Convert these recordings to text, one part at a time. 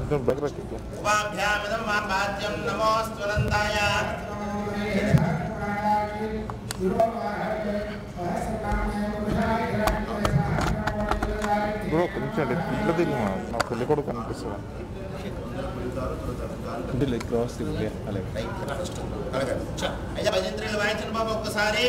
కొంచెం దగ్గర ఎక్కువ. ఉపాభ్యామిదం మా పాద్యం నమోస్తునందాయ బ్రో కొంచెం ఇట్లా తిరిగి నా పెళ్ళి కూడా కనిపిస్తుంది అంటే లైక్ క్రాస్ తిరిగి అలాగే అయ్యా భజంత్రులు వాయించండి బాబు ఒక్కసారి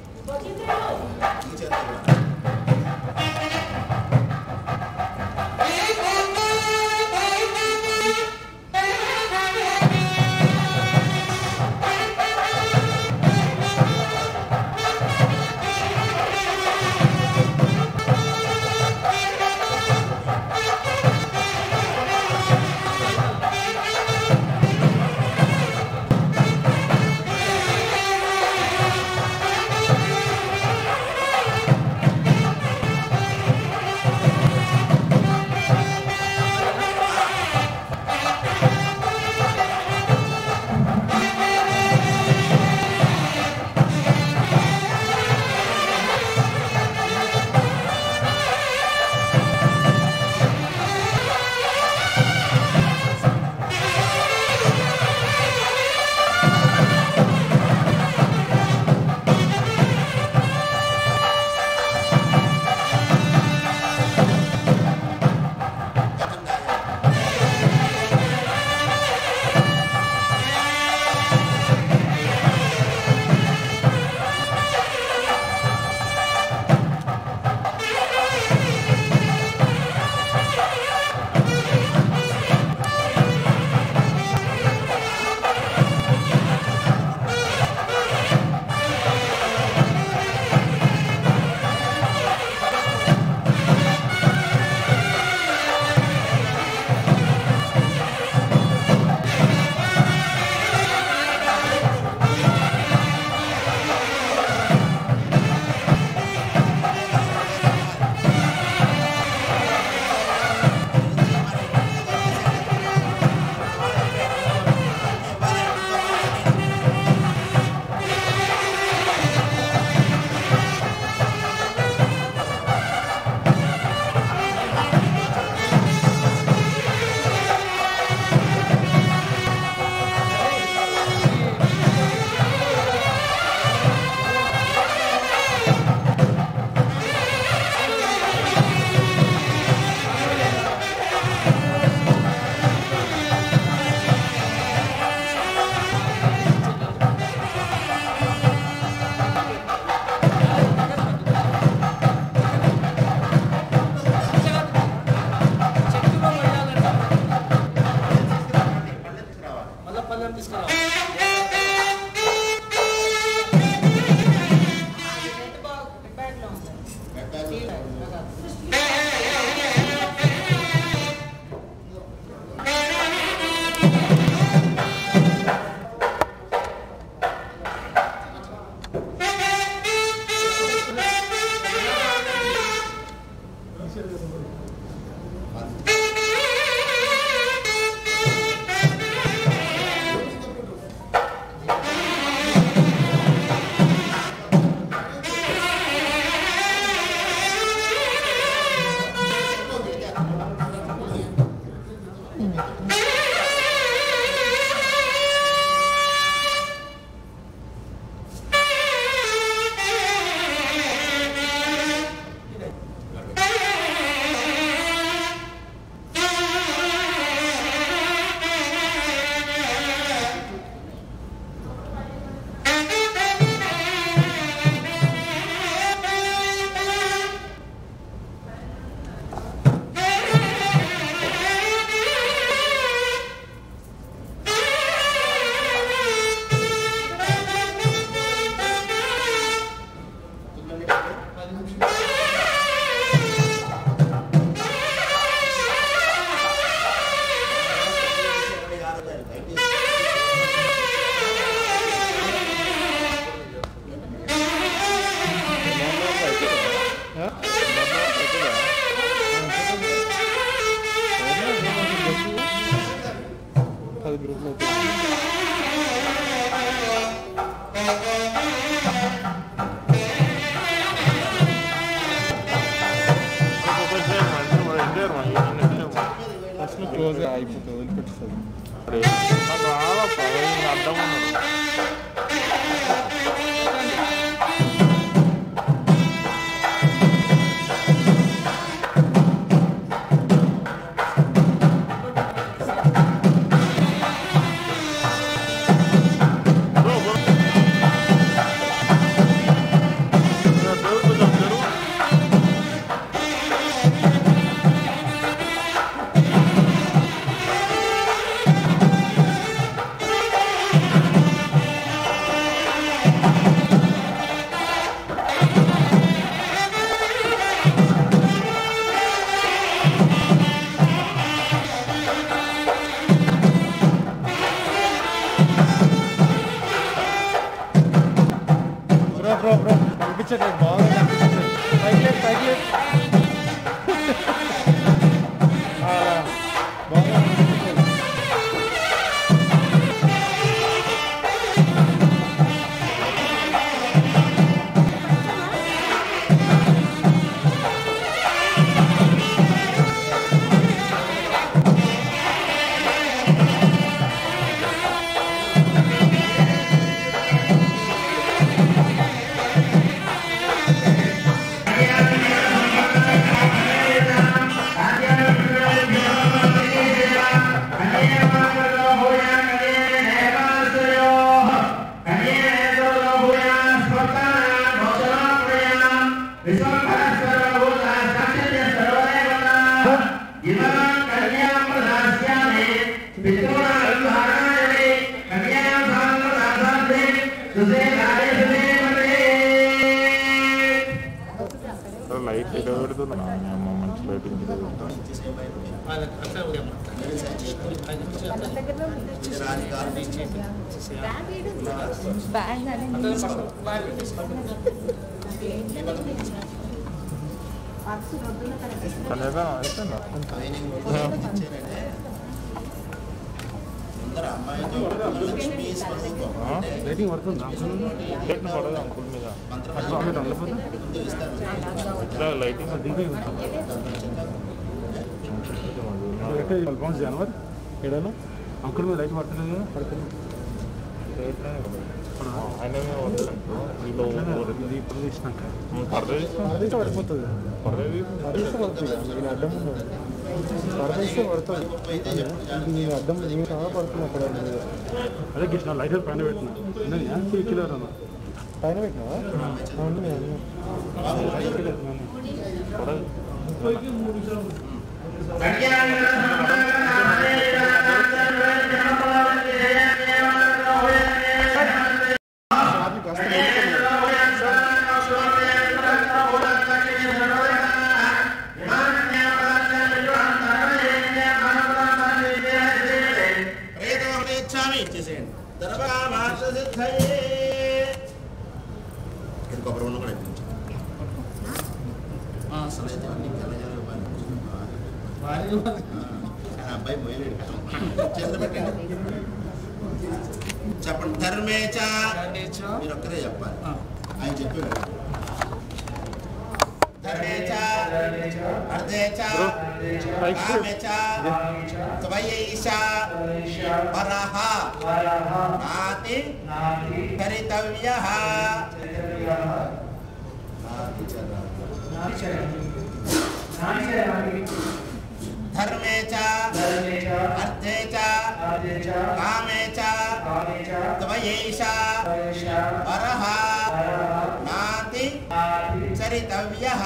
పది గ్రూపులు లాస్ట్లో క్లోజ్ అయిపోతుంది వదిలిపెట్టేస్తుంది నాకు రాదప్ప ఏం అడ్డం ఉన్నాడు బ్రో, బ్రో. బ్రో, కొంచెం జరుగు. బ్రో బ్రో బ్రో కనిపించట్లేదు బాగా కనిపించట్లేదు పైకి లేదు పైకి లేదు అలా బాగా కనిపించట్లేదు లైట్ ఎక్కడ పెడుతున్నా అమ్మ మంచి లైటింగ్ ఇక్కడ పెడతా బ్యాగ్ కనేదా అయిపోయిందా ముందర అమ్మాయితో లక్ష్మీ స్వరూపం ఆ? లైటింగ్ పడుతుందా లైట్ పడదు అంకుల్ మీద ఇట్లా లైటింగ్ బౌన్స్ జనవరి ఏడాను అంకుల్ మీద లైట్ పడుతుంది కదా పడుతుంది ఆయన మీద వద్దంటూ వీళ్ళు ఇది ఇప్పుడు తీసినాక పర్దే తీసుకో పరదేస్తే పడిపోతుంది పర్దే తీసుకో పరదేస్తే పడుతుంది నేను అడ్డం ఉన్నాను పరదేస్తే పడుతుంది నేను అడ్డం నేను చాలా పడుతున్నా అక్కడ అదే కృష్ణ లైట్ పైన పెట్టిన ఉన్నది కిలో అన్న పైన పెట్టినావా అవును నేను పడదు ప్రేతమహం ఇచ్చామి ఇచ్చేసేయండి దర్భామాస సిద్ధయే ఇక్కడ కొబ్బరి ఉన్న కూడా ఇప్పించు. అసలు అయితే అన్ని తెల్లజాలు ఇవ్వాలి. ఆ అబ్బాయి మొయ్యలేడు చేతులు పెట్టండి చెప్పండి ధర్మేచ మీరు ఒక్కరే చెప్పాలి ఆయన చెప్పారు ధర్మేచ అర్ధేచ కామేచ త్వయైష పరః నాతి కరితవ్యః ధర్మే చ అర్థే చ కామే చ త్వయైష పరః నాతి చరితవ్యః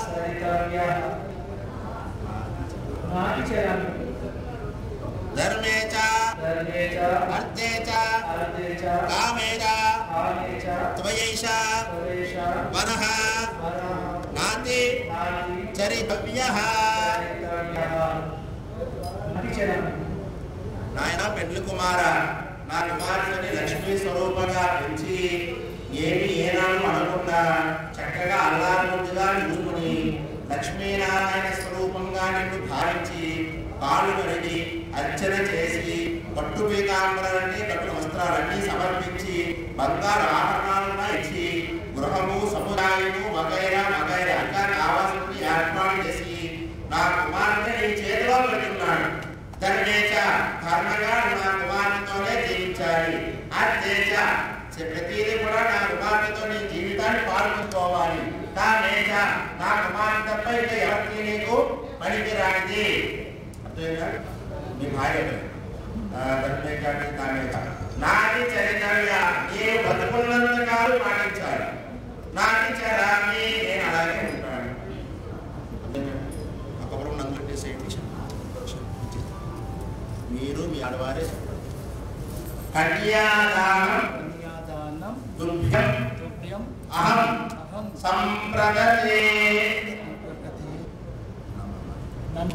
ధర్మే చ అర్థే చ కామే చ త్వయైష పరః నాతి చరితవ్యః నాయన పెండ్లి కుమార నా కుమారుని లక్ష్మీ స్వరూపంగా పెంచి ఏమి ఏనాడు అనకుండా చక్కగా అల్లారుగా నిలుపుని లక్ష్మీనారాయణ స్వరూపంగా నిన్ను భావించి కాళ్ళు కడిగి అర్చన చేసి పట్టు పీతాంబరాన్ని కట్టు వస్త్రాలన్నీ సమర్పించి బంగారు ఆభరణాలను ఇచ్చి గృహము సముదాయము వగైరా వగైరా ఇంకా కావాల్సిన ఏర్పాటు చేసి నా కుమారుని నీ చేతిలో పెట్టున్నాడు ధర్మేచ ధర్మంగా నా కుమారునితోనే జీవించాలి అర్థేచ ప్రతిదీ కూడా నా కుమారునితో నీ జీవితాన్ని పాల్గొనుకోవాలి తానేచ నా కుమారుని తప్ప ఇక ఎవరికి నీకు పనికి రానిది అర్థమైందా మీ భార్య ధర్మేచ అంటే తానేచ నాటి చరిత్రయ నీవు బతుకున్నంత కాలం పాటించాలి నాటి చరామి నేను అలాగే ఉంటాను ఒకప్పుడు నన్ను పెట్టేసేయండి మీరు మీ ఆడవారే కన్యాదానం కన్యాదానం తుభ్యం తుభ్యం అహం అహం సంప్రదతే ప్రకృతి నన్మ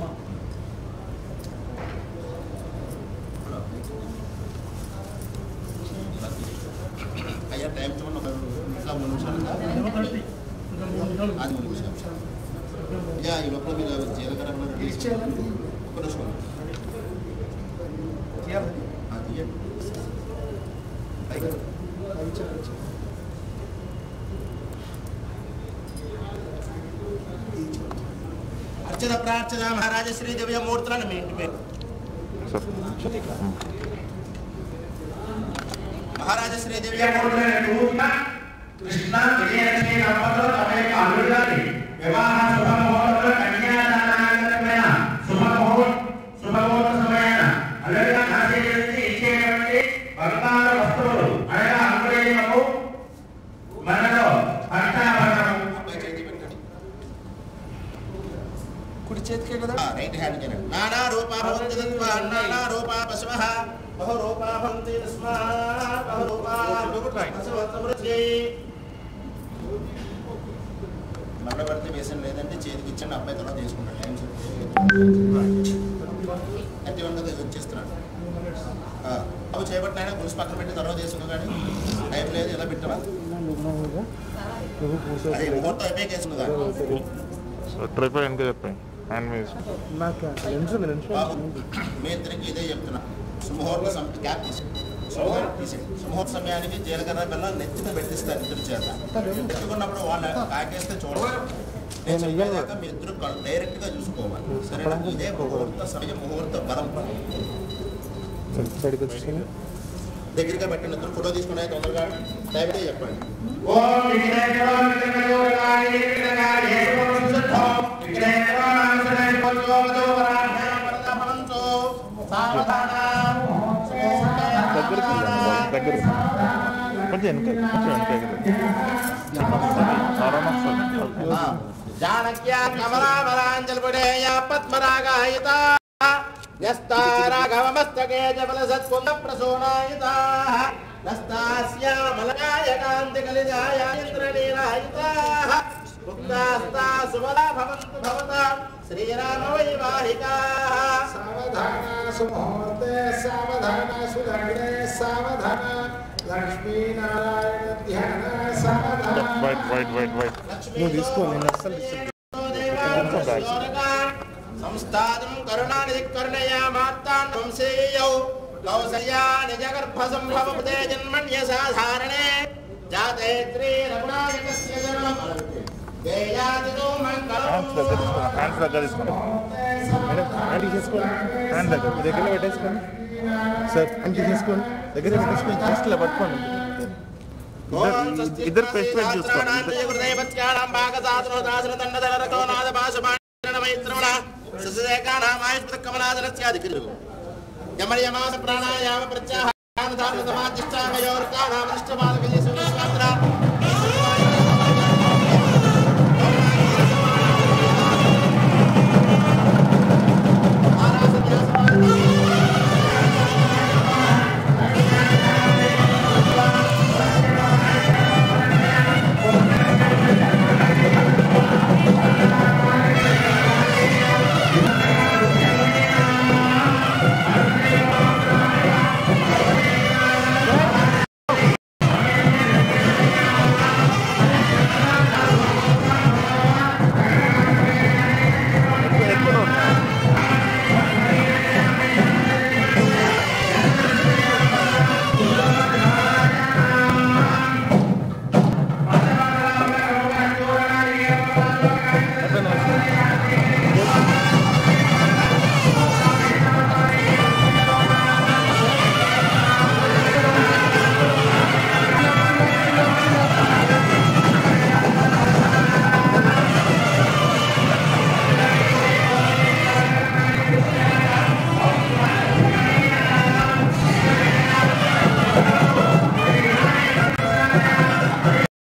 అయ్యా టైం చూడండి ఒక ఇంకా మూడు నిమిషాలు ఉందా? అది మూడు నిమిషాలు అయ్యా ఈ లోపల మీరు జీలకర్ర ఏమన్నా రెడీ చేసి- ఒక్క నిమిషం ఆ, తీయండి. పైకి. అర్చన ప్రార్చన మహారాజ శ్రీ దివ్యమూర్తులను మీ ఇంటి పేరు సార్ మహారాజ శ్రీ దివ్యమూర్తులను రూప కృష్ణ విజయలక్ష్మి దంపతులు తమ యొక్క అల్లుడిగారి వివాహ శుభముహూర్తంలో కన్యాదానానంతరమైన శుభముహూర్త శుభముహూర్త సమయాన అల్లుడిగా ఆశీర్వదించి ఇచ్చేటువంటి బంగారు వస్తువులు అనగా అంగుళీయము మనలో భక్తాభరణము కుడి చేతికే కదా రైట్ హ్యాండ్ కి నానా రూపా భవంతి తత్వా నానా రూపా పశవః బహు రూపా భవంతి తస్మాత్ బహు రూపా పశవ సమృద్ధి మరణ వేసం లేదంటే చేతికి ఇచ్చండి అబ్బాయి తర్వాత తీసుకుంటాడు టైం అట్టి ఉన్నది వచ్చేస్తున్నాడు ఆ, అవి చేపట్టిన గుడిసి పక్కన పెట్టి తర్వాత తీసుకున్నా కానీ టైం లేదు ఇలా పెట్టవా నువ్వు పూసే అది ముహూర్తం అయిపోయి వేసుకుందా ట్రిప్ వెనక చెప్పండి హ్యాండ్ మీద నాకు లెన్స్ ఉంది లెన్స్ బాబు మీ ఇద్దరికి ఇదే చెప్తున్నా సుముహూర్త సమ గ్యాప్ తీసి సుముహూర్తం తీసి సుముహూర్త సమయానికి జీలకర్ర బెల్లం నెత్తిన పెట్టిస్తారు ఇద్దరు చేత పెట్టుకున్నప్పుడు వాళ్ళు కాకేస్తే చూడాలి నేను చెప్పేదాకా మీ ఇద్దరు డైరెక్ట్ గా చూసుకోవాలి సరేనా ఇదే ముహూర్త సమయం ముహూర్త బలం సైడ్కి వచ్చేసి దగ్గరగా పెట్టిన ఇద్దరు ఫోటో తీసుకునే తొందరగా టైం చెప్పండి ఓం విఘ్నేశ్వర విఘ్నయోగాయ విఘ్నకార్యే సర్వసిద్ధో విఘ్నేశ్వర నామసరే భగవతో వరాభ్యాం వరదఫలంతో సావధానం దగ్గరికి దగ్గర కొంచెం వెనక కొంచెం వెనక ఆరామ జానక్యా కమలామలాంజలిపుడేయ పద్మరాగాయిత న్యస్తారాఘవమస్తకే జబల సత్కుంద ప్రసూనాయిత నస్తాస్యామలయాయ కాంతి కలిజాయ ఇంద్రనీలాయిత ముక్తాస్తా సుమలా భవంతు భవత శ్రీరామ వైవాహికా సావధాన సుముహూర్తే సావధాన సులగ్నే సావధాన లక్ష్మీనారాయణ ధ్యాన సావధాన వైట్ వైట్ వైట్ వైట్ నువ్వు తీసుకో నేను అస్సలు సంస్థాతం కరుణానిధి కరుణయా మార్తాండ వంశేయౌ కౌసల్యా నిజ గర్భ సంభవతే జన్మణ్య సాధారణే జాతే శ్రీ రఘునాథకస్య జన్మ దేయాదిదో హ్యాండ్స్ దగ్గర మంగళం తీసుకోండి హ్యాండ్స్ దగ్గర తీసుకోండి మేడం హ్యాండ్ తీసేసుకోండి హ్యాండ్ దగ్గర మీ దగ్గర పెట్టేసుకోండి సార్ హ్యాండ్ తీసేసుకోండి దగ్గర పెట్టేసుకోండి జస్ట్ ఇలా పట్టుకోండి ఇద్దరు- ఇద్దరు ఫేస్ ఫేస్ చూసుకోండి యమయమాస ప్రాణాయామ ప్రత్యాహార సమాధిష్టామయోర్కాణామనిష్టమాలకయేసు